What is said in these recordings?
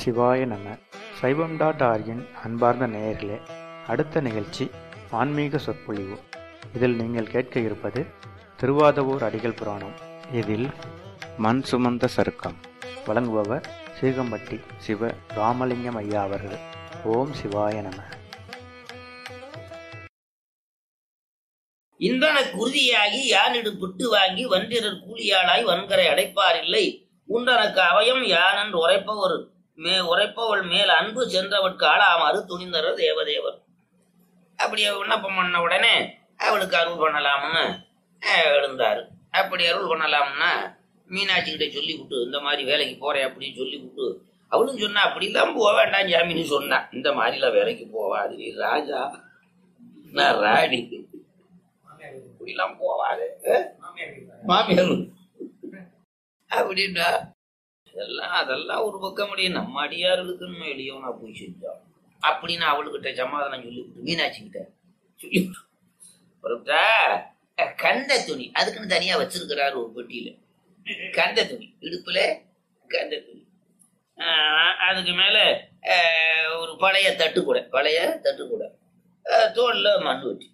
சிவாய நம சைவம் டாட் ஆர்கின் அன்பார்ந்த நேயர்களே அடுத்த நிகழ்ச்சி ஆன்மீக சொற்பொழிவு இதில் நீங்கள் கேட்க இருப்பது திருவாதவூர் அடிகள் புராணம் இதில் மண் சுமந்த சருக்கம் வழங்குபவர் சீகம்பட்டி சிவ ராமலிங்கம் ஐயா அவர்கள் ஓம் சிவாய நம இன்றனக்கு உறுதியாகி யானிடு பிட்டு வாங்கி வன்றிரர் கூலியாளாய் வன்கரை அடைப்பார் இல்லை உண்டனக்கு அவயம் யானன் உரைப்பவர் மே உரைப்பவள் மேல் அன்பு சென்றவர்க்கு ஆளாமாறு துணிந்தவர் தேவதேவர் அப்படி விண்ணப்பம் பண்ண உடனே அவளுக்கு அருள் பண்ணலாம்னு அஹ், எழுந்தாரு அப்படி அருள் பண்ணலாம்னா மீனாட்சி கிட்ட சொல்லி விட்டு இந்த மாதிரி வேலைக்கு போறேன் அப்படின்னு சொல்லி விட்டு அவளும் சொன்னா அப்படிலாம் போக வேண்டாம் ஜாமின்னு சொன்னா இந்த மாதிரிலாம் வேலைக்கு போவாது நீ ராஜா நான் ராணி இப்படிலாம் போவாது அஹ்? மாமியார் அப்படின்னா அதெல்லாம் அதெல்லாம் ஒரு பக்கம் முடியும் நம்ம அடியார்களுக்குன்னு எளியவனா போய் செஞ்சோம் அப்படின்னு அவளுக்கிட்ட சமாதானம் சொல்லிவிட்டு மீனாட்சி கிட்ட சொல்லி பொறுத்தா கந்த துணி அதுக்குன்னு தனியா வச்சிருக்கிறாரு ஒரு பெட்டியில கந்த துணி இடுப்புல கந்த துணி ஆஹ் அதுக்கு மேல ஆஹ் ஒரு பழைய தட்டு கூட பழைய தட்டு கூட ஆஹ் தோல்ல மண் வெட்டி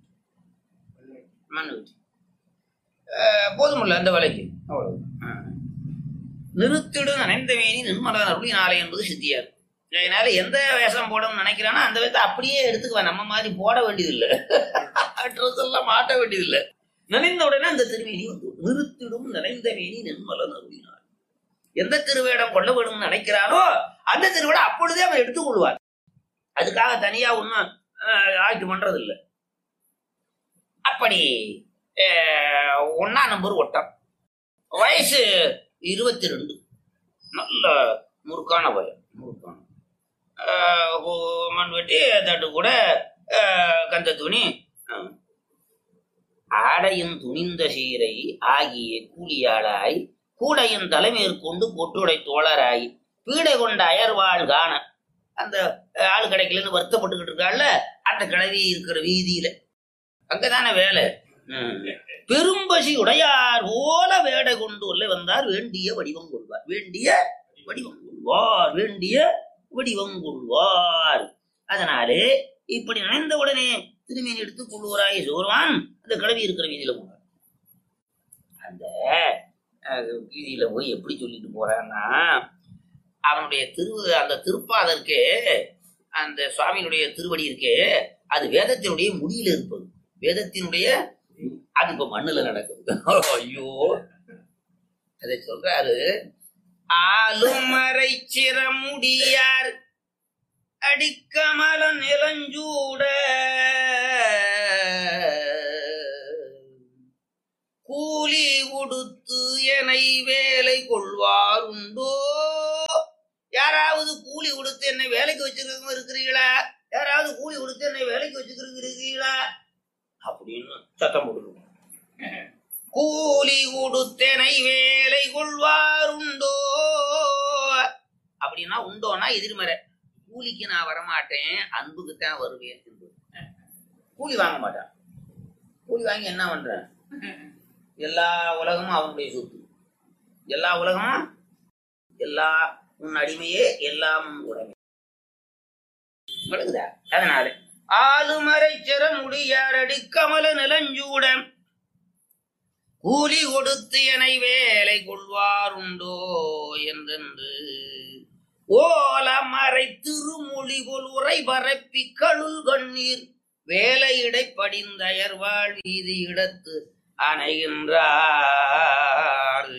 மண் வெட்டி ஆஹ் போதுமில்ல அந்த வேலைக்கு அவ்வளவு ஆஹ். நிறுத்திடு நனைந்த வேணி நிர்மலா அருளி நாளை என்பது சித்தியார் அதனால எந்த வேஷம் போடணும்னு நினைக்கிறானோ அந்த வேஷத்தை அப்படியே எடுத்துக்குவேன் நம்ம மாதிரி போட வேண்டியதில்லை ட்ரெஸ் எல்லாம் மாட்ட வேண்டியதில்லை நினைந்த உடனே அந்த திருவேணி வந்து நிறுத்திடும் நினைந்த வேணி நிர்மலன் அருளினார் எந்த திருவேடம் கொள்ள வேணும்னு நினைக்கிறானோ அந்த திருவிடம் அப்பொழுதே அவன் எடுத்துக் கொள்வார் அதுக்காக தனியா ஒன்றும் ஆக்கி பண்றது இல்லை அப்படி அஹ், ஒண்ணா நம்பர் ஒட்டம் வயசு இருபத்தி ரெண்டு நல்ல முறுக்கான பயம் முறுக்கான ஆஹ் ஓ- மண் வெட்டி தட்டு கூட ஆஹ் கந்த துணி ஆஹ். ஆடையும் துணிந்த சீரை ஆகிய கூலியாளாய் கூடையும் தலைமேற்கொண்டு பொட்டுடை தோழராய் பீடை கொண்ட அயர்வாள் காண அந்த ஆஹ், ஆள் கிடைக்கலன்னு வருத்தப்பட்டுக்கிட்டு இருக்காள்ல அந்த கிழவி இருக்கிற வீதியில அங்கதானே வேலை ம். பெரும்பசி உடையார் போல வேடை கொண்டு உள்ளே வந்தார் வேண்டிய வடிவம் கொள்வார் வேண்டிய வடிவம் கொள்வார் வேண்டிய வடிவம் கொள்வார் அதனாலே இப்படி நினைந்த உடனே திருமீன் எடுத்து கொள்வாராய் சோர்வான் அந்த கிழவி இருக்கிற வீதியில போனார் அந்த அஹ், வீதியில போய் எப்படி சொல்லிட்டு போறான்னா அவனுடைய திரு அந்த திருப்பாதற்கு அந்த சுவாமியினுடைய திருவடி இருக்கே அது வேதத்தினுடைய முடியில இருப்பது வேதத்தினுடைய அது இப்ப மண்ணுல நடக்குது ஐயோ அதை சொல்றாரு ஆளுமறை சிறமுடியார் அடிக்கமல நிலஞ்சூட கூலி உடுத்து எனை வேலை கொள்வார் உண்டோ யாராவது கூலி கொடுத்து என்னை வேலைக்கு வச்சிருக்கவங்க இருக்கிறீங்களா யாராவது கூலி கொடுத்து என்னை வேலைக்கு வச்சுக்கிறீங்களா அப்படின்னு சத்தம் போடுறோம் கூலி கொடுத்தனை வேலை கொள்வார் உண்டோ அப்படின்னா உண்டோனா எதிர்மறை கூலிக்கு நான் வரமாட்டேன் அன்புக்கு தான் வருவேன் என்பது. கூலி வாங்க மாட்டான் கூலி வாங்கி என்ன பண்றேன் எல்லா உலகமும் அவனுடைய சொத்து எல்லா உலகமும் எல்லா உன் அடிமையே எல்லாம் உன் உடைமை விளங்குதா அதனால ஆளுமறை சிற முடியாரடி கமல நிலஞ்சூடம் கூலி கொடுத்து எனை வேலை கொள்வாருண்டோ என்றென்று ஓலமறை திருமொழி கொல் உரை பரப்பி கழுல் கண்ணீர் வேலையிடை படிந்தயர்வாழ் வீதி இடத்து அணைகின்றார்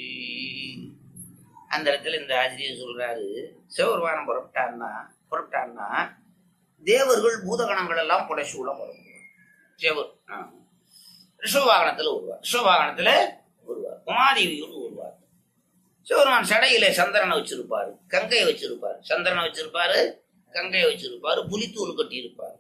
அந்த இடத்துல இந்த ஆசிரியர் சொல்றாரு சிவபெருமானம் புறப்பட்டான்னா புறப்பட்டான்னா தேவர்கள் பூதகணங்கள் எல்லாம் புடைசூழ புறப்படுவார் சிவர் ஆ. ரிஷபவாகனத்துல வருவார் ரிஷபவாகனத்துல வருவார் உமாதேவியோடு வருவார் சிவருமான் சடையில சந்திரனை வச்சிருப்பாரு கங்கையை வச்சிருப்பாரு சந்திரனை வச்சிருப்பாரு கங்கையை வச்சிருப்பாரு புலித்தூள் கட்டி இருப்பாரு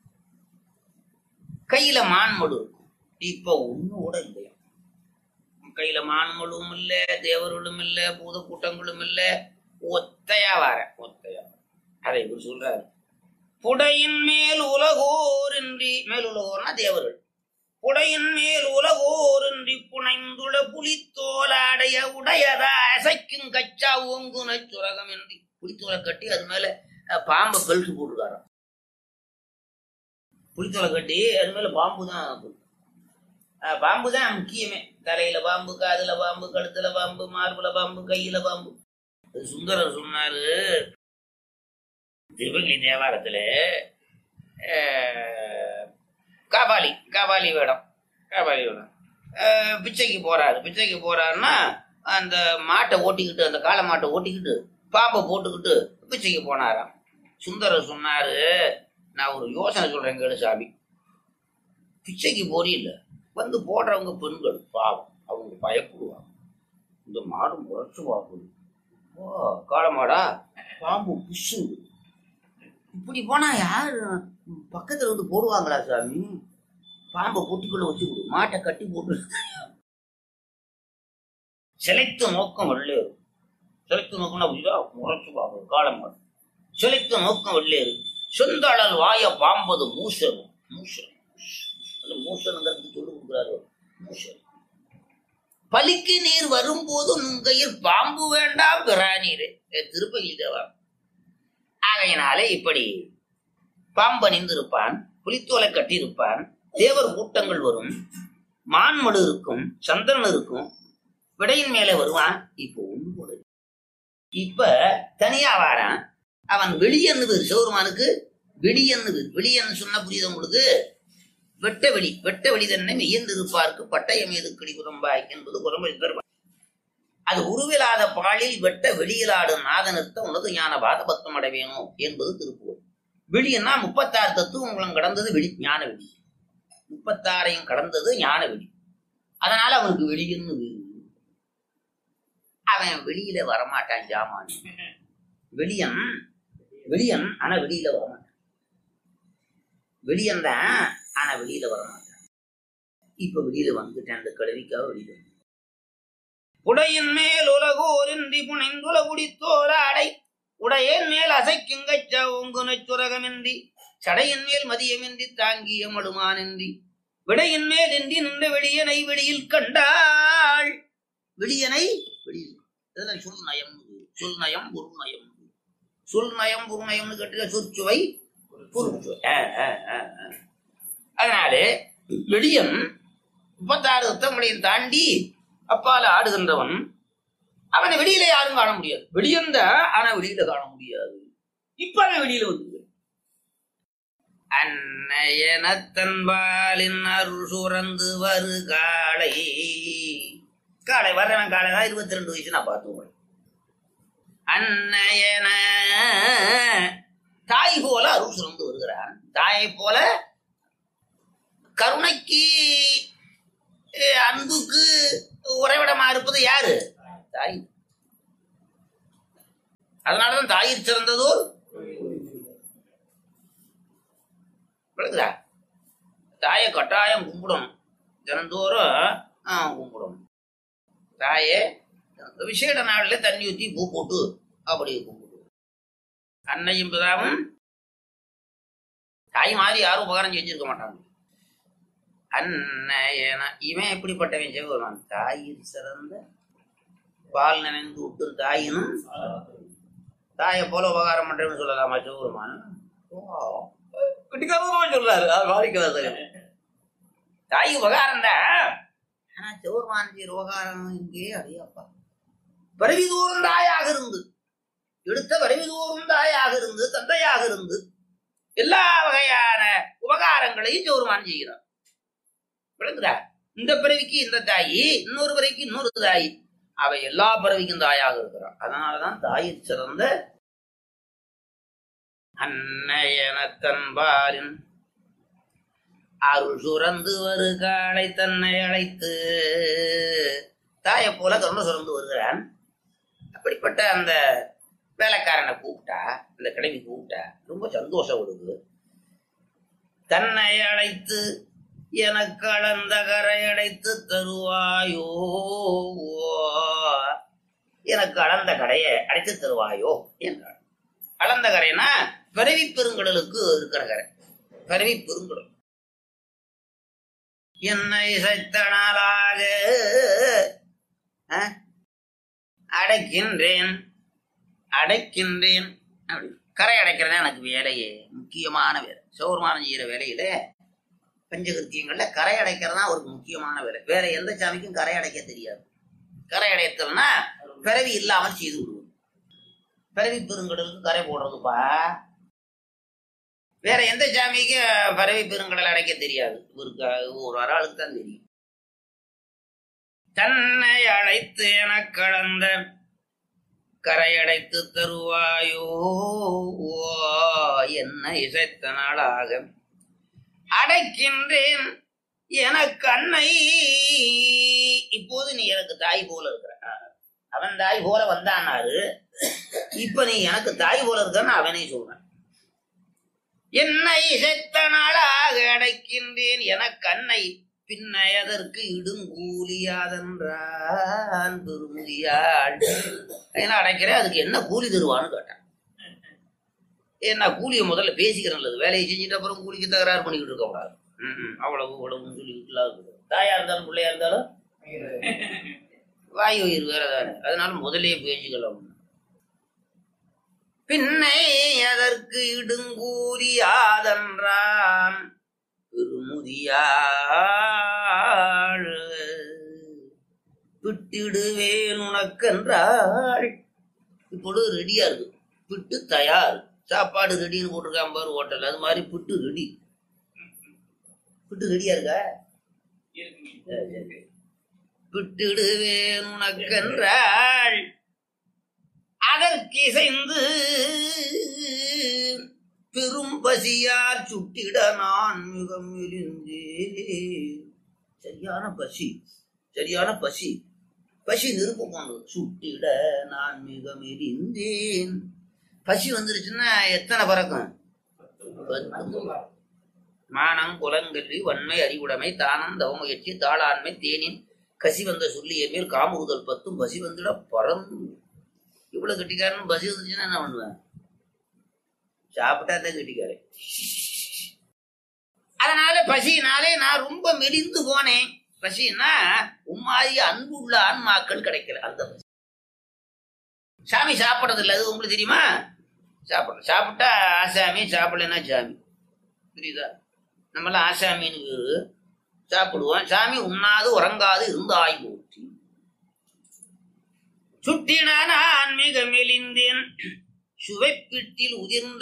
கையில மான்மடு இருக்கும் இப்ப ஒண்ணு கூட இல்லையா கையில மான்மழுவும் இல்ல தேவர்களும் இல்ல பூத கூட்டங்களும் இல்ல ஒத்தையா வார ஒத்தையா அதை இவர் சொல்றாரு புடையின் மேல் உலகோர் இன்றி மேல் உலகோர்னா தேவர்கள் உடையின் மேல் உலகோரின்றி புனைந்துள புலித்தோலாடைய உடையதா அசைக்கும் கச்சா ஓங்குன சுரகம் என்று புலித்தோலை கட்டி அது மேல அஹ், பாம்பை பெல்ட் போட்டுருக்காராம் புலித்தோலை கட்டி அது மேல பாம்பு தான் போட்டு- அஹ், பாம்பு தான் முக்கியமே தலையில பாம்பு காதுல பாம்பு கழுத்துல பாம்பு மார்புல பாம்பு கையில பாம்பு இது சுந்தரர் சொன்னாரு திருவங்கை தேவாரத்துல அஹ், காபாலி காபாலி வேடம் காபாலி வேடம் அஹ், பிச்சைக்கு போறாரு பிச்சைக்கு போறாருன்னா அந்த மாட்டை ஓட்டிக்கிட்டு அந்த காளை மாட்டை ஓட்டிக்கிட்டு பாம்பை போட்டுக்கிட்டு பிச்சைக்கு போனாராம் சுந்தரர் சொன்னாரு நான் ஒரு யோசனை சொல்றேன் கேளு சாமி பிச்சைக்கு போறீல்ல வந்து போடுறவங்க பெண்கள் பாவம் அவங்க பயப்படுவாங்க இந்த மாடு முறைச்சு பார்க்குது ஓ காளை மாடா பாம்பு புஷுது இப்படி போனா யாரு பக்கத்துல வந்து போடுவாங்களா சாமி பாம்பை பொட்டுக்குள்ள வச்சு விடு மாட்டை கட்டி போட்டு செலைத்த நோக்கம் வெள்ளேறு செலைத்த நோக்கம்னா புரியுதா முறைச்சு பார்க்கணும் காலமாடு செலைத்த நோக்கம் வெள்ளேறு செந்தாளல் வாய பாம்பது மூசன் மூசன் அது மூசனுங்கிறது சொல்லி கொடுக்குறாரு மூசன் பலிக்கு நீர் வரும்போது நுங்கையில் பாம்பு வேண்டாம் பிரானீரே திருப்பதி தேவா ஆகையினாலே இப்படி பாம்பணிந்திருப்பான் புலித்தோலை கட்டியிருப்பான் தேவர் கூட்டங்கள் வரும் மான்மடு இருக்கும் சந்திரன் இருக்கும் விடையின் மேலே வருவான் இப்போ ஒண்ணு போல இல்ல. இப்ப தனியா வாரான் அவன் வெளியன்னு பேரு சிவருமானுக்கு வெளியன்னு பேரு வெளியன்னு சொன்னா புரியுது உங்களுக்கு வெட்ட வெளி வெட்ட வெளி தன்னை மெய்யந்திருப்பார்க்கு பட்டயம் எது கிளிபுறம்பாய் என்பது குரம்பு அது உருவிலாத பாலில் வெட்ட வெளியிலாடும் நாதனத்தை உனது ஞான பாதபத்தம் அடை வேணும் என்பது திருப்பூர் வெளியன்னா முப்பத்தாறு தத்துவங்களும் கடந்தது வெளி ஞான வெளி முப்பத்தாறையும் கடந்தது ஞான வெளி அதனால அவனுக்கு வெளியன்னு வேறு. அவன் வெளியில வரமாட்டான் ஜாமான் வெளியன் வெளியன் ஆனா வெளியில வரமாட்டான் வெளியன் தான் ஆனா வெளியில வரமாட்டான் இப்ப வெளியில வந்துட்டேன் அந்த கழுவிக்காக வெளியில வந்தேன். உடையின் மேல் உலகோரின்றி புனைந்துல குடித்தோர அடை உடையேன் மேல் அசைக்குங்கச்ச ஓங்குனச் சுரகமின்றி சடையின் மேல் மதியமின்றி தாங்கிய மடுமானின்றி விடையின் மேல் இன்றி நின்ற வெளியனை வெளியில் கண்டாள் வெளியனை வெளியில் இதெல்லாம் சொல் நயம் சொல் நயம் பொருள் நயம் சொல் நயம் பொருள் நயம்னு கேட்டுக்க சொற்சுவை பொருட்சுவை ஆ, ஆ, ஆ, ஆ. அதனாலே வெளியன் முப்பத்தாறு உத்தமனையும் தாண்டி அப்பால ஆடுகின்றவன் அவனை வெளியில யாரும் காண முடியாது வெளியந்த ஆனா வெளியில காண முடியாது இப்ப அவன் வெளியில வந்து அன்னையனத்தன்பாலின் அருள் சுரந்து வரு காளை காளை வர்றவன் காளை தான் இருபத்தி ரெண்டு வயசு நான் பார்த்து அன்னையன தாய் போல அருள் சுரந்து வருகிறான் தாயை போல கருணைக்கு அஹ், அன்புக்கு உறைவிடமா இருப்பது யாரு தாய் அதனாலதான் தாயிற் சிறந்ததோர் விளக்குதா தாயை கட்டாயம் கும்பிடணும் தினந்தோறும் ஆ, கும்பிடணும் தாயே விசேட நாளில் தண்ணி ஊற்றி பூ போட்டு அப்படி கும்பிடுவோம் அன்னையும் பிதாவும் தாய் மாதிரி யாரும் உபகாரம் செஞ்சிருக்க மாட்டாங்க அன்னையன இவன் எப்படிப்பட்டவன் சிவபெருமான் தாயிற் சிறந்த பால் நினைந்து விட்டு தாயினும் தாயை போல உபகாரம் பண்றேன்னு சொல்லலாமா சிவபெருமான் கிட்டிக்காரமா சொல்றாரு அது வாடிக்கிறாரு தாய் உபகாரம் தான் ஆனா சிவபெருமான் செய்யற உபகாரம் இங்கே அடையப்பா பிறவி தோறும் தாயாக இருந்து எடுத்த பிறவி தோறும் தாயாக இருந்து தந்தையாக இருந்து எல்லா வகையான உபகாரங்களையும் சிவபெருமான் செய்கிறார் விளங்குதா இந்த பிறவிக்கு இந்த தாயி இன்னொரு பிறவிக்கு இன்னொரு தாயி அவ எல்லா பிறவிக்கும் தாயாக இருக்கிறான் அதனாலதான் தாயிற் சிறந்த அன்னையனத்தன்பாலின் அருள் சுரந்து வரு காளை தன்னை அழைத்து தாயை போல கருணை சுரந்து வருகிறான் அப்படிப்பட்ட அந்த வேலைக்காரனை கூப்பிட்டா அந்த கிழவி கூப்பிட்டா ரொம்ப சந்தோஷம் வருது தன்னை அழைத்து எனக்கு அளந்த கரை அடைத்து தருவாயோ எனக்கு அளந்த கடையை அடைத்து தருவாயோ என்றாள் அளந்த கரைனா பிறவி பெருங்கடலுக்கு இருக்கிற கரை பிறவி பெருங்கடல் என்னை இசைத்தனாலாக அஹ், அடைக்கின்றேன் அடைக்கின்றேன் அப்படி கரை அடைக்கிறதா எனக்கு வேலையே முக்கியமான வேலை சௌர்மானம் செய்யற வேலையில பஞ்சகிருத்தியங்கள்ல கரை அடைக்கிறது தான் ஒரு முக்கியமான வேலை வேற எந்த சாமிக்கும் கரை அடைக்க தெரியாது கரை அடைத்தல்னா பிறவி இல்லாமல் செய்து விடுவது பிறவி பெருங்கடலுக்கு கரை போடுறதுப்பா வேற எந்த சாமிக்கும் பறவை பெருங்கடல் அடைக்க தெரியாது இவருக்கு ஒரு ஒரு ஆளுக்கு தான் தெரியும் தன்னை அழைத்து என கலந்த கரையடைத்து தருவாயோ என்ன இசைத்த நாளாக அடைக்கின்றேன் எனக்கு அன்னை இப்போது நீ எனக்கு தாய் போல இருக்கிற அவன் தாய் போல வந்தானாரு இப்ப நீ எனக்கு தாய் போல இருக்கன்னு அவனே சொல்றான் என்னை இசைத்த நாளாக அடைக்கின்றேன் எனக்கு அன்னை பின்ன எதற்கு இடுங்கூலியாதென்றான் பெருமுதியாள் என்ன அடைக்கிறேன் அதுக்கு என்ன கூலி தருவான்னு கேட்டான் என்ன கூலியை முதல்ல பேசிக்கிறேன் நல்லது வேலையை செஞ்சுட்டு அப்புறம் கூலிக்கு தகராறு பண்ணிக்கிட்டு இருக்க கூடாது ம், அவ்வளவு இவ்வளவுன்னு சொல்லிக்கிட்டுலாம் இருக்குது தாயா இருந்தாலும் பிள்ளையா இருந்தாலும் வாயு உயிர் வேற தானே அதனால முதல்லயே பேசிக்கலாம் பின்னை அதற்கு இடுங்கூலி ஆதன்றான் பெருமுதியாள் பிட்டிடுவேன் உனக்கென்றாள் இப்பொழுது ரெடியா இருக்கு பிட்டு தயார் சாப்பாடு ரெடின்னு போட்டிருக்கான் பாரு ஹோட்டல் அது மாதிரி பிட்டு ரெடி பிட்டு ரெடியா இருக்கா சரி, சரி. பிட்டிடுவேன் உனக்கென்றாள் அதற்கிசைந்து பெரும் பசியார் சுட்டிட நான் மிகம் இருந்தேன் சரியான பசி சரியான பசி பசி நெருப்பு போனது சுட்டிட நான் மிக இருந்தேன் பசி வந்துருச்சுன்னா எத்தனை பறக்கும் பத்து. மானம் குலங்கல்வி வன்மை அறிவுடைமை தானம் தவமுயற்சி தாளாண்மை தேனின் கசி வந்த சொல்லிய மேல் காமுறுதல் பத்தும் பசி வந்துட பறந்து இவ்வளவு கெட்டிக்காரன் பசி வந்துச்சுன்னா என்ன பண்ணுவேன் சாப்பிட்டாதான் கெட்டிக்காரன் அதனால பசியினாலே நான் ரொம்ப மெலிந்து போனேன் பசின்னா உம்மாதி அன்புள்ள ஆன்மாக்கள் கிடைக்கல அந்த பசி சாமி சாப்பிடறது இல்லை அது உங்களுக்கு தெரியுமா சாப்பிட சாப்பிட்டா ஆசாமி சாப்பிடலன்னா சாமி புரியுதா நம்மளாம் ஆசாமின்னு பேரு. சாப்பிடுவோம் சாமி உண்ணாது உறங்காது இருந்தாய் போற்றி சுட்டினான் ஆன்மீக மெலிந்தேன் சுவைப்பிட்டில் உதிர்ந்த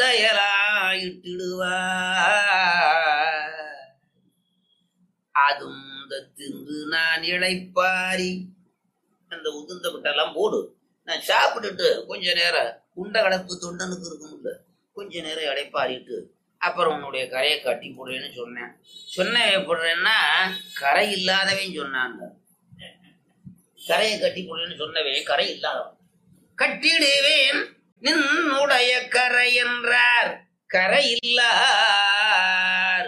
இலாயிட்டிடுவார் அதும் தின்று நான் இழைப்பாரி அந்த உதிர்ந்த விட்டெல்லாம் போடு நான் சாப்பிட்டுட்டு கொஞ்ச நேரம் உண்ட கலப்பு தொண்டனுக்கு இருக்கும்ல கொஞ்ச நேரம் இடைப்பாரிட்டு அப்புறம் உன்னுடைய கரையை கட்டி போடுறேன்னு சொன்னேன் சொன்ன போடுறேன்னா கரை இல்லாதவன் சொன்னாங்க கரையை கட்டி போடுறேன்னு சொன்னவன் கரை இல்லாதவன் கட்டிடுவேன் நின்னுடைய கரை என்றார் கரை இல்லார்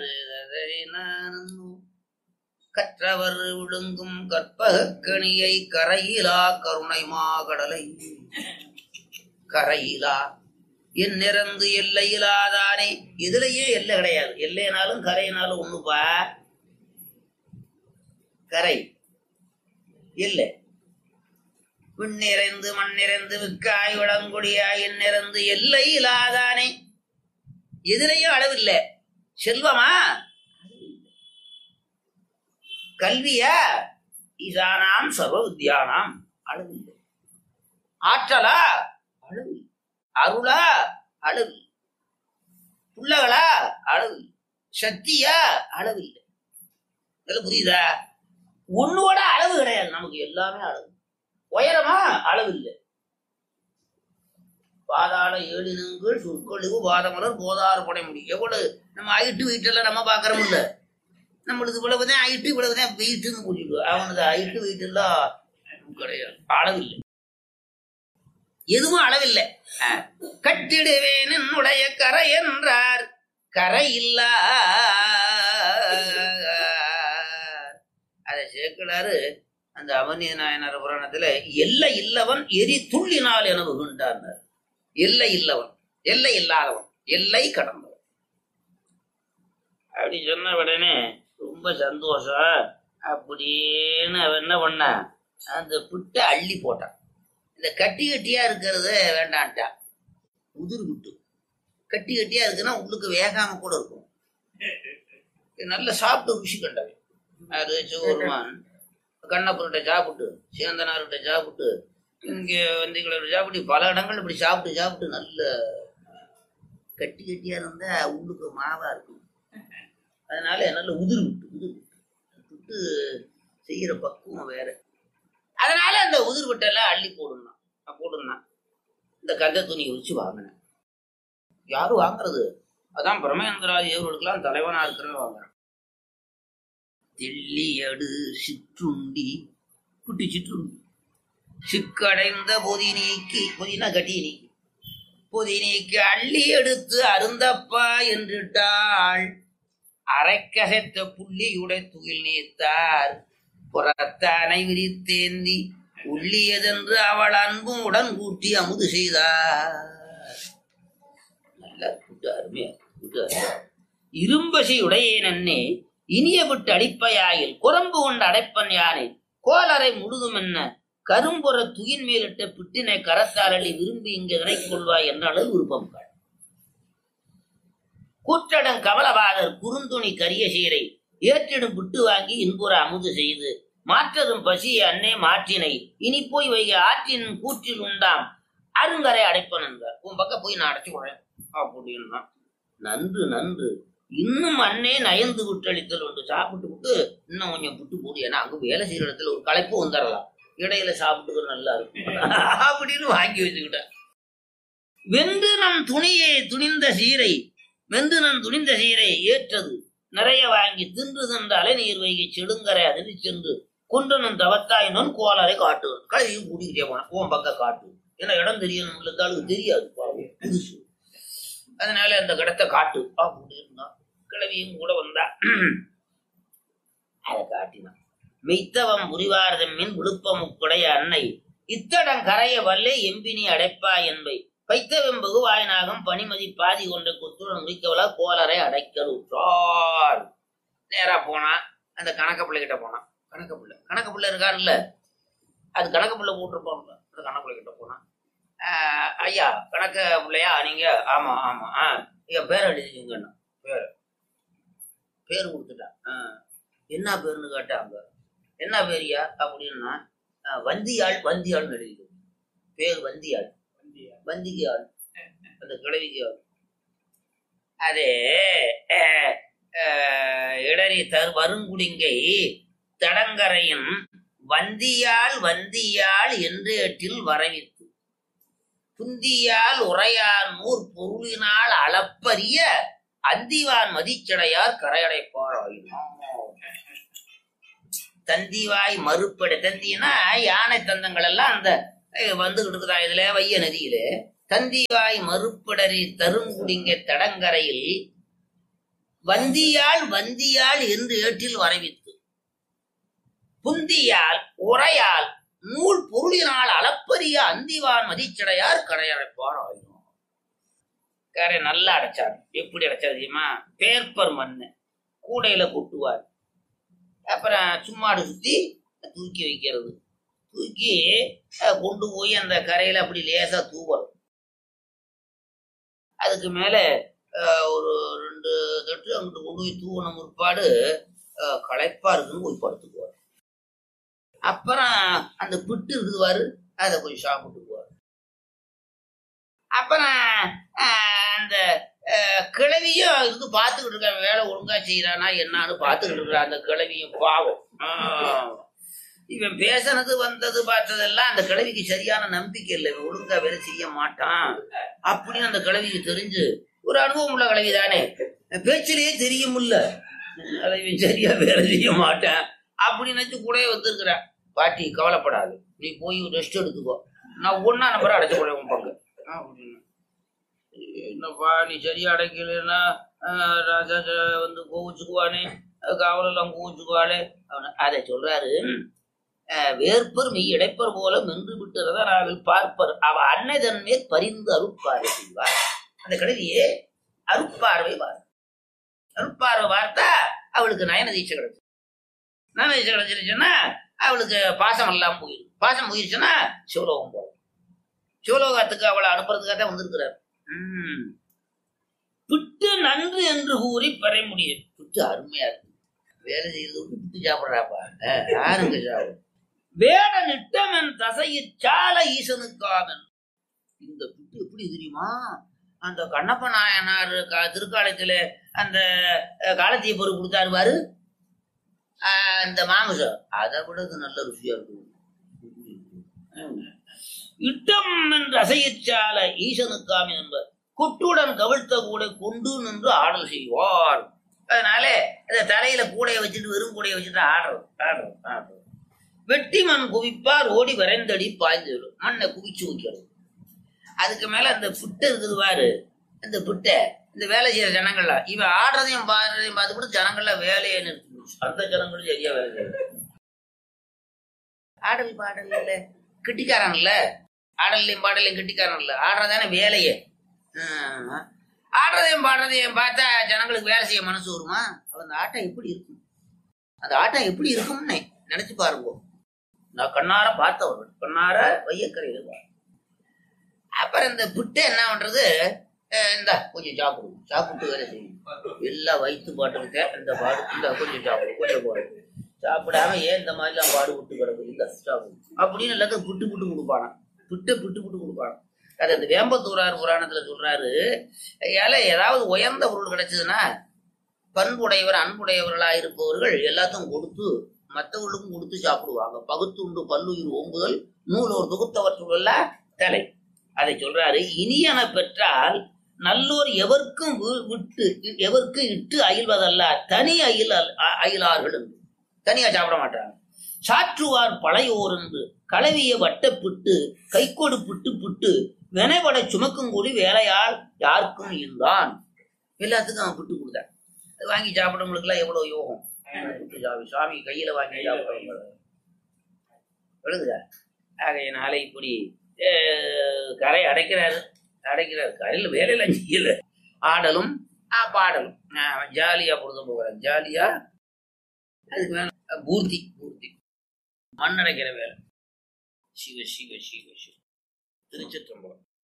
கற்றவர் விழுங்கும் கற்பகக்கணியை கரையிலா கருணை மாகடலை கரையிலா என் நிறந்து எல்லையிலாதானே இதுலயே எல்லை கிடையாது எல்லைனாலும் கரையினாலும் ஒண்ணுப்பா கரை இல்லை விண் நிறைந்து மண் நிறைந்து விக்காய் விளங்குடியாய் என் நிறைந்து எல்லை இல்லாதானே எதுலையும் அளவில்லை செல்வமா கல்வியா ஈசானாம் சர்வ வித்யானாம் அளவில்லை ஆற்றலா அளவில் அருளா அளவில் புள்ளகளா அளவில் சக்தியா அளவில்லை இதெல்லாம் புரியுதா ஒன்னோட அளவு கிடையாது நமக்கு எல்லாமே அளவு உயரமா அளவு இல்லை பாதாள ஏழினங்கள் சொற்கழிவு பாதமலர் போதாறு படை முடியும் எவ்வளவு நம்ம ஐட்டு வீட்டெல்லாம் நம்ம பாக்குறோம் இல்ல நம்மளுக்கு இவ்வளவுதான் ஐட்டு இவ்வளவுதான் வெயிட்டுன்னு கூட்டிடுவோம் அவனது ஐட்டு வெயிட் எல்லாம் கிடையாது அளவில்லை எதுவும் அளவில்லை அஹ், கட்டிடுவேன் என்னுடைய கரை என்றார் கரை இல்ல அதை சேர்க்கிறாரு அந்த அவனிய நாயனார் புராணத்துல எல்லை இல்லவன் எரி துள்ளினால் என புகுண்டார் எல்லை இல்லவன் எல்லை இல்லாதவன் எல்லை கடந்தவன் அப்படி சொன்ன உடனே ரொம்ப சந்தோஷம் அப்படின்னு அவன் என்ன பண்ணான் அந்த புட்டை அள்ளி போட்டான் இந்த கட்டி கட்டியா இருக்கிறத வேண்டான்ட்டான் உதிர் விட்டு கட்டி கட்டியா இருக்குன்னா உள்ளுக்கு வேகாம கூட இருக்கும் இது நல்ல சாப்பிட்டு ருசி கண்டவன் அது சிவருமான் கண்ணப்பர்கிட்ட சாப்பிட்டு சேந்தனார்கிட்ட சாப்பிட்டு இங்கே வந்திகளோட சாப்பிட்டு பல இடங்கள் இப்படி சாப்பிட்டு சாப்பிட்டு நல்ல கட்டி கட்டியா இருந்தா உள்ளுக்கு மாவா இருக்கும் அதனால நல்ல உதிர் விட்டு உதிர் விட்டு விட்டு செய்யற பக்குவம் வேற அதனால அந்த உதிர் விட்டெல்லாம் அள்ளி போடணும் போடணும் இந்த கந்த துணியை வச்சு வாங்கினேன் யாரும் வாங்குறது அதான் பிரமேந்திராதி தேவர்களுக்கெல்லாம் தலைவனா இருக்கிறவன் வாங்குறான் தெள்ளியடு சிற்றுண்டி குட்டி சிற்றுண்டி சிக்கடைந்த பொதி நீக்கி பொதினா கட்டி நீக்கி பொதி நீக்கி அள்ளி எடுத்து அருந்தப்பா என்றிட்டாள் அரைக்கசைத்த புள்ளியுடை துகில் நீத்தார் புறத்தானை விரித்தேந்தி உள்ளியதென்று அவள் அன்பும் உடன் கூட்டி அமுது செய்தார் நல்லா கூட்டு அருமையா கூட்டு அருமையா இரும்பசி உடையே நன்னே இனிய விட்டு அடிப்பையாயில் குரம்பு கொண்டு அடைப்பன் யானை கோலரை முழுதும் என்ன கரும்புற துயின் மேலிட்ட பிட்டினை கரத்தாரளி விரும்பி இங்கு இறைக் கொள்வாய் என்ற அளவு விருப்பம் காள் கூற்றடன் கமலபாதர் குறுந்துணி கரிய சீரை ஏற்றிடும் புட்டு வாங்கி இன்புற அமுது செய்து மாற்றதும் பசியை அன்னே மாற்றினை இனி போய் வைக ஆற்றின் கூற்றில் உண்டாம் அருங்கரை அடைப்பன் என்றார் உன் பக்கம் போய் நான் அடைச்சு விடுறேன் அப்படின்னா நன்று நன்று இன்னும் அண்ணே நயந்து விட்டளித்தல் உண்டு சாப்பிட்டு விட்டு இன்னும் கொஞ்சம் புட்டு போடு ஏன்னா அங்க வேலை செய்யற இடத்துல ஒரு களைப்பு வந்துடலாம் இடையில சாப்பிட்டுக்க நல்லா இருக்கும் அப்படின்னு வாங்கி வச்சுக்கிட்டேன் வென்று நம் துணியை துணிந்த சீரை வெந்து நம் துணிந்த சீரை ஏற்றது நிறைய வாங்கி தின்று தின்று அலைநீர் வைகை செடுங்கரை அதில் சென்று குன்றனும் தவத்தாய் நொன் கோலரை காட்டு கழுவியும் கூட்டிக்கிட்டே போனேன் உன் பக்கம் காட்டு ஏன்னா இடம் தெரியணும் இருந்தாலும் தெரியாது பாவம் புதுசு அதனால அந்த கடத்தை காட்டு அப்படின்னு இருந்தான் கிழவியும் கூட வந்தா அதை காட்டினான் மெய்த்தவம் புரிவாரதம் மின் விழுப்பமுக்குடைய அன்னை இத்தடம் கரைய வல்லே எம்பினி அடைப்பா என்பை பைத்தவம் பகுவாயனாகம் பனிமதி பாதி கொண்ட குத்துடன் முடிக்கவளா கோலரை அடைக்கல் உற்றார் நேரா போனான் அந்த கணக்க பிள்ளை கிட்ட போனான் கணக்க பிள்ளை கணக்க பிள்ளை இருக்காருல்ல அது கணக்க பிள்ளை போட்டிருப்போம்ல அந்த கணக்க பிள்ளை கிட்ட போனான் ஆஹ் ஐயா கணக்க பிள்ளையா நீங்க ஆமா ஆமா ஆ என் பேர் எழுதிங்கண்ணா பேர் பேர் கொடுத்துட்டான் ஆஹ் என்ன பேருன்னு கேட்டாங்க என்ன பேரியா அப்படின்னா ஆஹ் வந்தியாள் வந்தியாள்னு எழுதிது பேர் வந்தியாள் வந்திக்கு ஆள் அந்த கிழவிக்கு ஆள் அதே ஆஹ், ஆஹ், இடறி தரு வருங்குடிங்கை தடங்கரையும் வந்தியாள் வந்தியாள் என்று எட்டில் வரவித்து துந்தியால் உரையார் நூற் பொருளினால் அளப்பரிய அந்திவான் மதிச்சடையார் கரையடைப்பார் ஆயினும் தந்திவாய் மறுப்படை தந்தினா யானை தந்தங்கள் எல்லாம் அந்த அஹ், வந்துகிட்டு இருக்குதா இதுல வைய நதியில தந்திவாய் மறுப்படரி தருங்குடிங்க தடங்கரையில் வந்தியாள் வந்தியாள் என்று ஏற்றில் வரவித்து புந்தியால் உரையால் நூல் பொருளினால் அளப்பரிய அந்திவான் மதிச்சடையார் கரையடைப்பார் ஆயினும் கரை நல்லா அடைச்சார் எப்படி அடைச்சார் தெரியுமா பேப்பர் மண்ணு கூடையில கொட்டுவார் அப்புறம் சும்மாடு சுத்தி தூக்கி வைக்கிறது தூக்கி அஹ், கொண்டு போய் அந்த கரையில அப்படி லேசா தூவணும் அதுக்கு மேல அஹ், ஒரு ரெண்டு தட்டு அங்கிட்டு கொண்டு போய் தூவன முற்பாடு அஹ், களைப்பா இருக்குன்னு போய் படுத்துக்குவார் அப்புறம் அந்த பிட்டு இருக்குதுவாரு அதை கொஞ்சம் சாப்பிட்டுக்குவார் அப்புறம் அஹ், அந்த அஹ், கிழவியும் இருந்து பார்த்துக்கிட்டு இருக்க வேலை ஒழுங்கா செய்யறானா என்னன்னு பார்த்துக்கிட்டு இருக்கிற அந்த கிழவியும் பாவம் ஆஹ். இவன் பேசினது வந்தது பார்த்ததெல்லாம் அந்த கிழவிக்கு சரியான நம்பிக்கை இல்லை இவன் ஒழுங்கா வேலை செய்ய மாட்டான் அப்படின்னு அந்த கிழவிக்கு தெரிஞ்சு ஒரு அனுபவம் உள்ள கிழவி தானே பேச்சிலேயே தெரியுமில்ல கிழவி சரியா வேலை செய்ய மாட்டேன் அப்படின்னு நினைச்சு கூடவே வந்திருக்கிறேன் பாட்டி கவலைப்படாது நீ போய் ரெஸ்ட் எடுத்துக்கோ நான் ஒன்னா நம்பரை அடைச்சு கூட உன் பங்கு அப்படின்னு என்னப்பா நீ சரியா அடைக்கலைன்னா ஆஹ், ராஜா ஜ- வந்து கோவிச்சுக்குவானே காவலெல்லாம் கோவிச்சுக்குவாளே அவனு அதை சொல்றாரு ஆஹ், வேற்பர் மெய் இடைப்பர் போல மென்று விட்டுறத நாவில் பார்ப்பர் அவ அன்னை தன் மேல் பரிந்து அருட்பார்வை செய்வார் அந்த கடையிலேயே அருட்பார்வை பார் அருட்பார்வை பார்த்தா அவளுக்கு நயன தீட்சை கிடைச்சு நயன தீட்சை கிடைச்சிருச்சுன்னா அவளுக்கு பாசம் எல்லாம் போயிடும் பாசம் போயிருச்சுன்னா சிவலோகம் போகும் சிவலோகத்துக்கு அவளை அனுப்புறதுக்காக தான் வந்திருக்கிறார் உம். பிட்டு நன்று என்று கூறி பெற முடியும் பிட்டு அருமையா இருக்கு வேலை செய்யறது விட்டு பிட்டு சாப்பிடுறாப்பா அஹ், யாருங்க சாப்பிடும் வேட நிட்டமன் தசையிற் சால ஈசனுக்காதன் இந்த புட்டு எப்படி தெரியுமா அந்த கண்ணப்ப நாயனார் கா- திருக்காலத்துல அந்த அஹ், காலத்தீய பொருள் கொடுத்தாரு பாரு அஹ், அந்த மாமிசம் அதை விட இது நல்ல ருசியா இருக்கும் இட்டம் என்று அசையச்சால ஈசனுக்காமி என்பர் குட்டுடன் கவிழ்த்த கூட கொண்டு நின்று ஆடல் செய்வார் அதனால இந்த தலையில கூடைய வச்சுட்டு வெறும் கூடைய வச்சுட்டு ஆடுறது ஆடுறது ஆடுறது வெட்டி மண் குவிப்பார் ஓடி விரைந்தடி பாய்ந்து விடும் மண்ணை குவிச்சு வைக்கிறது அதுக்கு மேல அந்த புட்டை இருக்குது பாரு இந்த புட்டை இந்த வேலை செய்யற ஜனங்கள்ல இவன் ஆடுறதையும் பாடுறதையும் பார்த்துக்கிட்டு ஜனங்கள்ல வேலையை நிறுத்தி போச்சு. அந்த ஜனங்களும் சரியா வேலை செய்யறது ஆடல் பாடல் இல்ல கிட்டிக்காரன் இல்ல ஆடல்லையும் பாடலையும் கிட்டிக்காரன் இல்ல ஆடுறதானே வேலையே ஆஹ். ஆடுறதையும் பாடுறதையும் பார்த்தா ஜனங்களுக்கு வேலை செய்ய மனசு வருமா அப்ப அந்த ஆட்டம் எப்படி இருக்கும் அந்த ஆட்டம் எப்படி இருக்கும்னு நினைச்சு பாருங்க நான் கண்ணார பார்த்தவர்கள் கண்ணார வையக்கரையில பார்த்தேன். அப்புறம் இந்த புட்டை என்ன பண்றது அஹ் இந்த கொஞ்சம் சாப்பிடும் சாப்பிட்டு வேலை செய்யும் எல்லாம் வயிற்று பாட்டுக்கிட்ட இந்த பாடு இந்த கொஞ்சம் சாப்பிடும் கொஞ்சம் பாடு சாப்பிடாம ஏன் இந்த மாதிரிலாம் பாடு விட்டு கிடக்கு இந்த சாப்பிடும் அப்படின்னு எல்லாத்தையும் புட்டு புட்டு கொடுப்பானா புட்டை புட்டு புட்டு கொடுப்பானா அது அந்த வேம்பத்தூரார் புராணத்துல சொல்றாரு ஏல ஏதாவது உயர்ந்த பொருள் கிடைச்சதுன்னா பண்புடையவர் அன்புடையவர்களா இருப்பவர்கள் எல்லாத்தையும் கொடுத்து மற்றவர்களுக்கும் கொடுத்து சாப்பிடுவாங்க பகுத்துண்டு பல்லுயிர் ஓம்புதல் நூலோர் தொகுத்தவற்றுள்ள தலை அதை சொல்றாரு இனியன பெற்றால் நல்லோர் எவர்க்கும் வி- விட்டு எவருக்கு இட்டு அயில்வதல்ல தனி அயில் அல்- அ- அயிலார்கள் என்று தனியா சாப்பிட மாட்டாங்க சாற்றுவார் பழையோர் என்று கலவிய வட்டப்பிட்டு கைக்கொடு புட்டு புட்டு வினைபட சுமக்கும் கூடி வேலையால் யாருக்கும் இருந்தான் எல்லாத்துக்கும் அவன் புட்டு கொடுத்தான் அது வாங்கி சாப்பிடுறவங்களுக்குலாம் எவ்வளவு யோகம் புட்டு சாமி சாமி கையில வாங்கி சாப்பிடுறவங்க விழுகுதா ஆகையினால இப்படி அஹ், கரை அடைக்கிறாரு அடைக்கிறாரு கரையில் வேலையெல்லாம் செய்யல ஆடலும் ஆ, பாடலும் ஜாலியா பொழுது போகிறார் ஜாலியா அதுக்கு மேல அஹ், பூர்த்தி பூர்த்தி மண் அடைக்கிற வேலை சிவ சிவ சிவ சிவ திருச்சிற்றம்பலம்